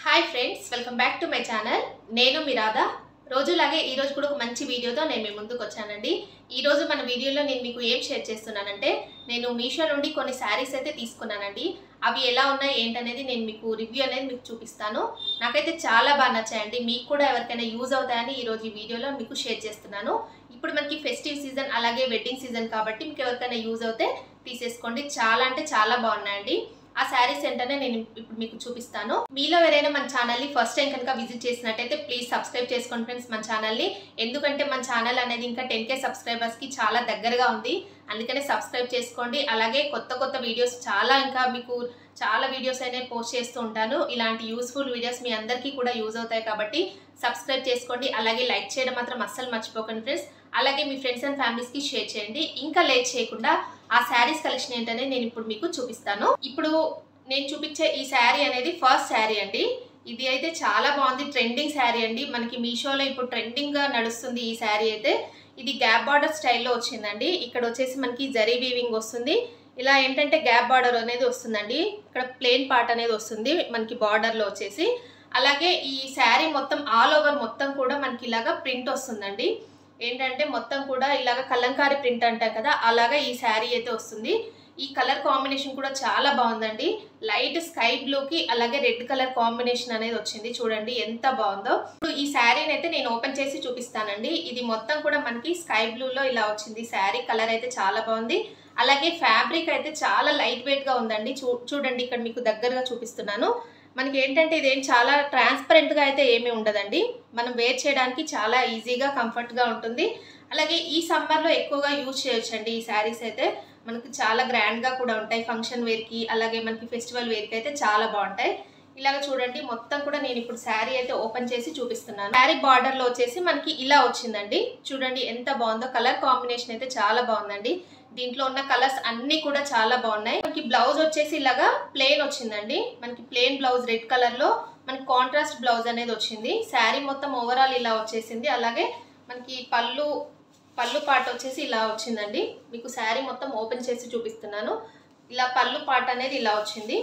hi friends welcome back to my channel నేను మీ రాధా రోజులాగే ఈ రోజు కూడా ఒక మంచి వీడియోతో నేను మీ ముందుకు వచ్చానండి ఈ రోజు మన వీడియోలో నేను మీకు ఏం షేర్ చేస్తున్నానంటే నేను మీషో నుండి కొన్ని శారీస్ అయితే తీసుకున్నానండి అవి ఎలా ఉన్నాయి ఏంటనేది నేను మీకు రివ్యూ అనేది మీకు చూపిస్తాను నాకైతే చాలా బాగా నచ్చాయండి మీకు కూడా ఎవరికైనా యూజ్ అవుతాయని ఈ రోజు ఈ వీడియోలో మీకు షేర్ చేస్తున్నాను ఇప్పుడు మనకి ఫెస్టివ్ సీజన్ అలాగే వెడ్డింగ్ సీజన్ కాబట్టి మీకు ఎవరికైనా యూజ్ అవుతే తీసేసుకోండి చాలా అంటే చాలా బాగున్నాయండి ఆ శారీస్ ఏంటనే నేను ఇప్పుడు మీకు చూపిస్తాను మీలో ఎవరైనా మన ఛానల్ని ఫస్ట్ టైం కనుక విజిట్ చేసినట్టయితే ప్లీజ్ సబ్స్క్రైబ్ చేసుకోండి ఫ్రెండ్స్ మన ఛానల్ని ఎందుకంటే మన ఛానల్ అనేది ఇంకా టెన్ కే సబ్స్క్రైబర్స్కి చాలా దగ్గరగా ఉంది అందుకనే సబ్స్క్రైబ్ చేసుకోండి అలాగే కొత్త కొత్త వీడియోస్ చాలా ఇంకా మీకు చాలా వీడియోస్ అనేవి పోస్ట్ చేస్తూ ఉంటాను ఇలాంటి యూస్ఫుల్ వీడియోస్ మీ అందరికీ కూడా యూజ్ అవుతాయి కాబట్టి సబ్స్క్రైబ్ చేసుకోండి అలాగే లైక్ చేయడం మాత్రం అస్సలు మర్చిపోకండి ఫ్రెండ్స్ అలాగే మీ ఫ్రెండ్స్ అండ్ ఫ్యామిలీస్కి షేర్ చేయండి ఇంకా లేట్ చేయకుండా ఆ శారీస్ కలెక్షన్ ఏంటనే నేను ఇప్పుడు మీకు చూపిస్తాను ఇప్పుడు నేను చూపించే ఈ శారీ అనేది ఫస్ట్ శారీ అండి ఇది అయితే చాలా బాగుంది ట్రెండింగ్ శారీ అండి మనకి మీషోలో ఇప్పుడు ట్రెండింగ్గా నడుస్తుంది ఈ శారీ అయితే ఇది గ్యాప్ బార్డర్ స్టైల్లో వచ్చిందండి ఇక్కడ వచ్చేసి మనకి జరీ వీవింగ్ వస్తుంది ఇలా ఏంటంటే గ్యాప్ బార్డర్ అనేది వస్తుందండి ఇక్కడ ప్లెయిన్ పార్ట్ అనేది వస్తుంది మనకి బార్డర్లో వచ్చేసి అలాగే ఈ శారీ మొత్తం ఆల్ ఓవర్ మొత్తం కూడా మనకి ఇలాగా ప్రింట్ వస్తుందండి ఏంటంటే మొత్తం కూడా ఇలాగ కలంకారీ ప్రింట్ అంటాం కదా అలాగా ఈ శారీ అయితే వస్తుంది ఈ కలర్ కాంబినేషన్ కూడా చాలా బాగుందండి లైట్ స్కై బ్లూకి అలాగే రెడ్ కలర్ కాంబినేషన్ అనేది వచ్చింది చూడండి ఎంత బాగుందో ఇప్పుడు ఈ శారీని అయితే నేను ఓపెన్ చేసి చూపిస్తానండి ఇది మొత్తం కూడా మనకి స్కై బ్లూలో ఇలా వచ్చింది శారీ కలర్ అయితే చాలా బాగుంది అలాగే ఫ్యాబ్రిక్ అయితే చాలా లైట్ వెయిట్ గా ఉందండి చూ చూడండి ఇక్కడ మీకు దగ్గరగా చూపిస్తున్నాను మనకి ఏంటంటే ఇదేం చాలా ట్రాన్స్పరెంట్ గా అయితే ఏమీ ఉండదండి మనం వేర్ చేయడానికి చాలా ఈజీగా కంఫర్ట్ గా ఉంటుంది అలాగే ఈ సమ్మర్ లో ఎక్కువగా యూజ్ చేయొచ్చండి ఈ శారీస్ అయితే మనకి చాలా గ్రాండ్ గా కూడా ఉంటాయి ఫంక్షన్ వేర్ కి అలాగే మనకి ఫెస్టివల్ వేర్ కి అయితే చాలా బాగుంటాయి ఇలాగ చూడండి మొత్తం కూడా నేను ఇప్పుడు శారీ అయితే ఓపెన్ చేసి చూపిస్తున్నాను శారీ బార్డర్ లో వచ్చేసి మనకి ఇలా వచ్చిందండి చూడండి ఎంత బాగుందో కలర్ కాంబినేషన్ అయితే చాలా బాగుందండి దీంట్లో ఉన్న కలర్స్ అన్ని కూడా చాలా బాగున్నాయి మనకి బ్లౌజ్ వచ్చేసి ఇలాగా ప్లెయిన్ వచ్చిందండి మనకి ప్లెయిన్ బ్లౌజ్ రెడ్ కలర్ లో మనకి కాంట్రాస్ట్ బ్లౌజ్ అనేది వచ్చింది శారీ మొత్తం ఓవరాల్ ఇలా వచ్చేసింది అలాగే మనకి పళ్ళు పళ్ళు పాట వచ్చేసి ఇలా వచ్చిందండి మీకు శారీ మొత్తం ఓపెన్ చేసి చూపిస్తున్నాను ఇలా పళ్ళు పాట అనేది ఇలా వచ్చింది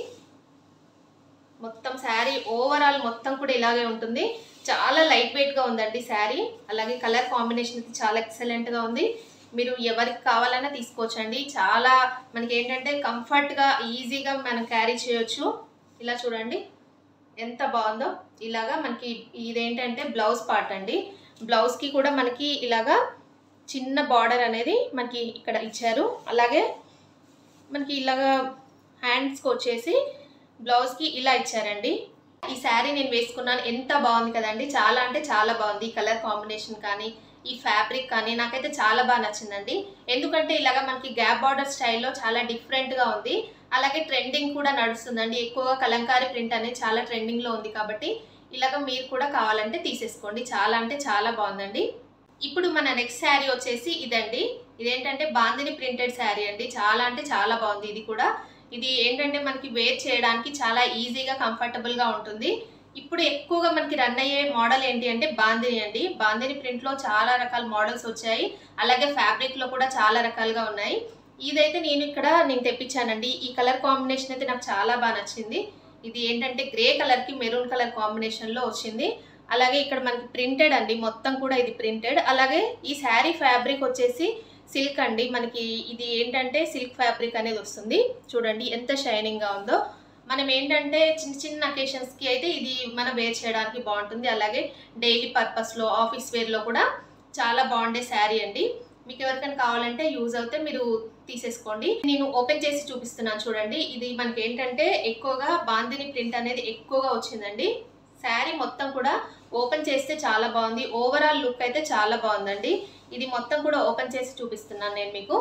మొత్తం శారీ ఓవరాల్ మొత్తం కూడా ఇలాగే ఉంటుంది చాలా లైట్ వెయిట్గా ఉందండి శారీ అలాగే కలర్ కాంబినేషన్ అయితే చాలా ఎక్సలెంట్గా ఉంది మీరు ఎవరికి కావాలన్నా తీసుకోవచ్చండి చాలా మనకి ఏంటంటే కంఫర్ట్గా ఈజీగా మనం క్యారీ చేయొచ్చు ఇలా చూడండి ఎంత బాగుందో ఇలాగా మనకి ఇదేంటంటే బ్లౌజ్ పార్ట్ అండి బ్లౌజ్కి కూడా మనకి ఇలాగా చిన్న బార్డర్ అనేది మనకి ఇక్కడ ఇచ్చారు అలాగే మనకి ఇలాగా హ్యాండ్స్కి వచ్చేసి బ్లౌజ్కి ఇలా ఇచ్చారండి ఈ శారీ నేను వేసుకున్నాను ఎంత బాగుంది కదండి చాలా అంటే చాలా బాగుంది ఈ కలర్ కాంబినేషన్ కానీ ఈ ఫ్యాబ్రిక్ కానీ నాకైతే చాలా బాగా నచ్చిందండి ఎందుకంటే ఇలాగ మనకి గ్యాప్ బార్డర్ స్టైల్లో చాలా డిఫరెంట్గా ఉంది అలాగే ట్రెండింగ్ కూడా నడుస్తుందండి ఎక్కువగా కలంకారీ ప్రింట్ అనేది చాలా ట్రెండింగ్లో ఉంది కాబట్టి ఇలాగ మీరు కూడా కావాలంటే తీసేసుకోండి చాలా అంటే చాలా బాగుందండి ఇప్పుడు మన నెక్స్ట్ శారీ వచ్చేసి ఇదండి ఇదేంటంటే బాందిని ప్రింటెడ్ శారీ అండి చాలా అంటే చాలా బాగుంది ఇది కూడా ఇది ఏంటంటే మనకి వేర్ చేయడానికి చాలా ఈజీగా కంఫర్టబుల్గా ఉంటుంది ఇప్పుడు ఎక్కువగా మనకి రన్ అయ్యే మోడల్ ఏంటి అంటే బాందిని అండి బాందిని ప్రింట్లో చాలా రకాల మోడల్స్ వచ్చాయి అలాగే ఫ్యాబ్రిక్లో కూడా చాలా రకాలుగా ఉన్నాయి ఇదైతే నేను ఇక్కడ నేను తెప్పించానండి ఈ కలర్ కాంబినేషన్ అయితే నాకు చాలా బాగా నచ్చింది ఇది ఏంటంటే గ్రే కలర్కి మెరూన్ కలర్ కాంబినేషన్లో వచ్చింది అలాగే ఇక్కడ మనకి ప్రింటెడ్ అండి మొత్తం కూడా ఇది ప్రింటెడ్ అలాగే ఈ శారీ ఫ్యాబ్రిక్ వచ్చేసి సిల్క్ అండి మనకి ఇది ఏంటంటే సిల్క్ ఫ్యాబ్రిక్ అనేది వస్తుంది చూడండి ఎంత షైనింగ్గా ఉందో మనం ఏంటంటే చిన్న చిన్న అకేషన్స్కి అయితే ఇది మనం వేర్ చేయడానికి బాగుంటుంది అలాగే డైలీ పర్పస్లో ఆఫీస్ వేర్లో కూడా చాలా బాగుండే శారీ అండి మీకు ఎవరికైనా కావాలంటే యూజ్ అవుతే మీరు తీసేసుకోండి నేను ఓపెన్ చేసి చూపిస్తున్నాను చూడండి ఇది మనకి ఏంటంటే ఎక్కువగా బాందిని ప్రింట్ అనేది ఎక్కువగా వచ్చిందండి శారీ మొత్తం కూడా ఓపెన్ చేస్తే చాలా బాగుంది ఓవరాల్ లుక్ అయితే చాలా బాగుందండి ఇది మొత్తం కూడా ఓపెన్ చేసి చూపిస్తున్నాను నేను మీకు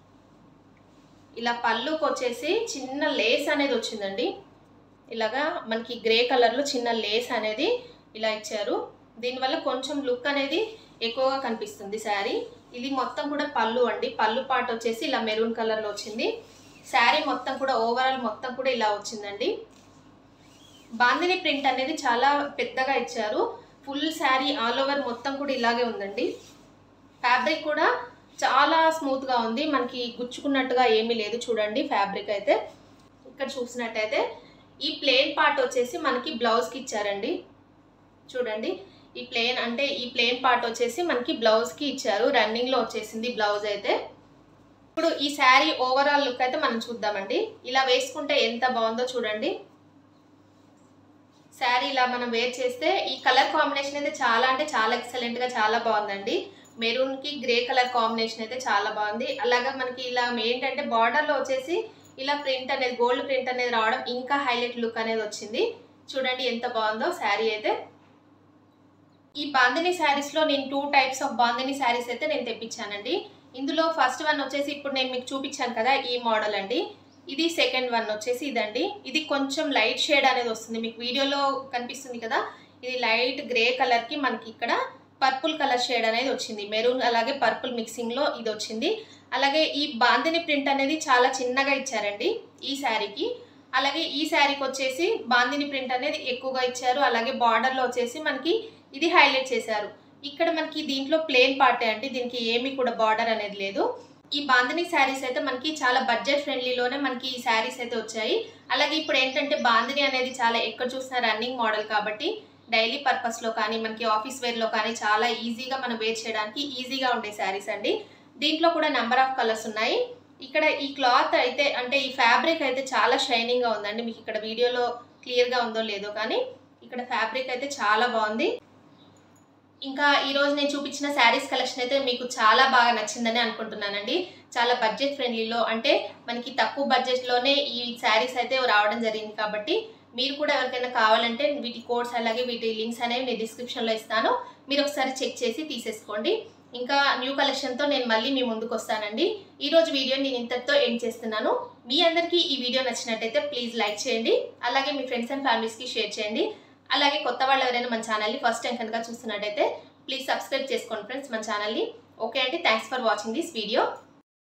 ఇలా పళ్ళుకి వచ్చేసి చిన్న లేస్ అనేది వచ్చిందండి ఇలాగా మనకి గ్రే కలర్లో చిన్న లేస్ అనేది ఇలా ఇచ్చారు దీనివల్ల కొంచెం లుక్ అనేది ఎక్కువగా కనిపిస్తుంది శారీ ఇది మొత్తం కూడా పళ్ళు అండి పళ్ళు పాట వచ్చేసి ఇలా మెరూన్ కలర్లో వచ్చింది శారీ మొత్తం కూడా ఓవరాల్ మొత్తం కూడా ఇలా వచ్చిందండి బాందిని ప్రింట్ అనేది చాలా పెద్దగా ఇచ్చారు ఫుల్ శారీ ఆల్ ఓవర్ మొత్తం కూడా ఇలాగే ఉందండి ఫ్యాబ్రిక్ కూడా చాలా స్మూత్గా ఉంది మనకి గుచ్చుకున్నట్టుగా ఏమీ లేదు చూడండి ఫ్యాబ్రిక్ అయితే ఇక్కడ చూసినట్టయితే ఈ ప్లేన్ పార్ట్ వచ్చేసి మనకి బ్లౌజ్కి ఇచ్చారండి చూడండి ఈ ప్లేన్ అంటే ఈ ప్లేన్ పార్ట్ వచ్చేసి మనకి బ్లౌజ్కి ఇచ్చారు రన్నింగ్లో వచ్చేసింది బ్లౌజ్ అయితే ఇప్పుడు ఈ శారీ ఓవరాల్ లుక్ అయితే మనం చూద్దామండి ఇలా వేసుకుంటే ఎంత బాగుందో చూడండి శారీ ఇలా మనం వేర్ చేస్తే ఈ కలర్ కాంబినేషన్ అయితే చాలా అంటే చాలా ఎక్సలెంట్గా చాలా బాగుందండి మెరూన్కి గ్రే కలర్ కాంబినేషన్ అయితే చాలా బాగుంది అలాగా మనకి ఇలా ఏంటంటే బార్డర్లో వచ్చేసి ఇలా ప్రింట్ అనేది గోల్డ్ ప్రింట్ అనేది రావడం ఇంకా హైలైట్ లుక్ అనేది వచ్చింది చూడండి ఎంత బాగుందో శారీ అయితే ఈ బాందిని శారీస్లో నేను two types of bandhani saris అయితే నేను తెప్పించానండి ఇందులో ఫస్ట్ వన్ వచ్చేసి ఇప్పుడు నేను మీకు చూపించాను కదా ఈ మోడల్ అండి ఇది సెకండ్ వన్ వచ్చేసి ఇదండి ఇది కొంచెం లైట్ షేడ్ అనేది వస్తుంది మీకు వీడియోలో కనిపిస్తుంది కదా ఇది లైట్ గ్రే కలర్కి మనకి ఇక్కడ పర్పుల్ కలర్ షేడ్ అనేది వచ్చింది మెరూన్ అలాగే పర్పుల్ మిక్సింగ్లో ఇది వచ్చింది అలాగే ఈ బాందిని ప్రింట్ అనేది చాలా చిన్నగా ఇచ్చారండి ఈ శారీకి అలాగే ఈ శారీకి వచ్చేసి బాందిని ప్రింట్ అనేది ఎక్కువగా ఇచ్చారు అలాగే బార్డర్లో వచ్చేసి మనకి ఇది హైలైట్ చేశారు ఇక్కడ మనకి దీంట్లో ప్లేన్ పార్టే అండి దీనికి ఏమీ కూడా బార్డర్ అనేది లేదు ఈ బాందిని శారీస్ అయితే మనకి చాలా బడ్జెట్ ఫ్రెండ్లీలోనే మనకి ఈ శారీస్ అయితే వచ్చాయి అలాగే ఇప్పుడు ఏంటంటే బాందిని అనేది చాలా ఎక్కడ చూసినా రన్నింగ్ మోడల్ కాబట్టి డైలీ పర్పస్లో కానీ మనకి ఆఫీస్ వేర్లో కానీ చాలా ఈజీగా మనం వేర్ చేయడానికి ఈజీగా ఉండే శారీస్ అండి దీంట్లో కూడా నెంబర్ ఆఫ్ కలర్స్ ఉన్నాయి ఇక్కడ ఈ క్లాత్ అయితే అంటే ఈ ఫ్యాబ్రిక్ అయితే చాలా షైనింగ్గా ఉందండి మీకు ఇక్కడ వీడియోలో క్లియర్గా ఉందో లేదో కానీ ఇక్కడ ఫ్యాబ్రిక్ అయితే చాలా బాగుంది ఇంకా ఈరోజు నేను చూపించిన శారీస్ కలెక్షన్ అయితే మీకు చాలా బాగా నచ్చిందని అనుకుంటున్నానండి చాలా బడ్జెట్ ఫ్రెండ్లీలో అంటే మనకి తక్కువ బడ్జెట్లోనే ఈ శారీస్ అయితే రావడం జరిగింది కాబట్టి మీరు కూడా ఎవరికైనా కావాలంటే వీటి కోడ్స్ అలాగే వీటి లింక్స్ అనేవి నేను డిస్క్రిప్షన్లో ఇస్తాను మీరు ఒకసారి చెక్ చేసి తీసేసుకోండి ఇంకా న్యూ కలెక్షన్తో నేను మళ్ళీ మీ ముందుకు వస్తానండి ఈరోజు వీడియో నేను ఇంతటితో ఎండ్ చేస్తున్నాను మీ అందరికీ ఈ వీడియో నచ్చినట్టయితే ప్లీజ్ లైక్ చేయండి అలాగే మీ ఫ్రెండ్స్ అండ్ ఫ్యామిలీస్కి షేర్ చేయండి అలాగే కొత్త వాళ్ళు ఎవరైనా మన ఛానల్ని ఫస్ట్ టైం కనుక చూస్తున్నట్టయితే ప్లీజ్ సబ్స్క్రైబ్ చేసుకోండి ఫ్రెండ్స్ మన ఛానల్ని ఓకే అండి thanks for watching this video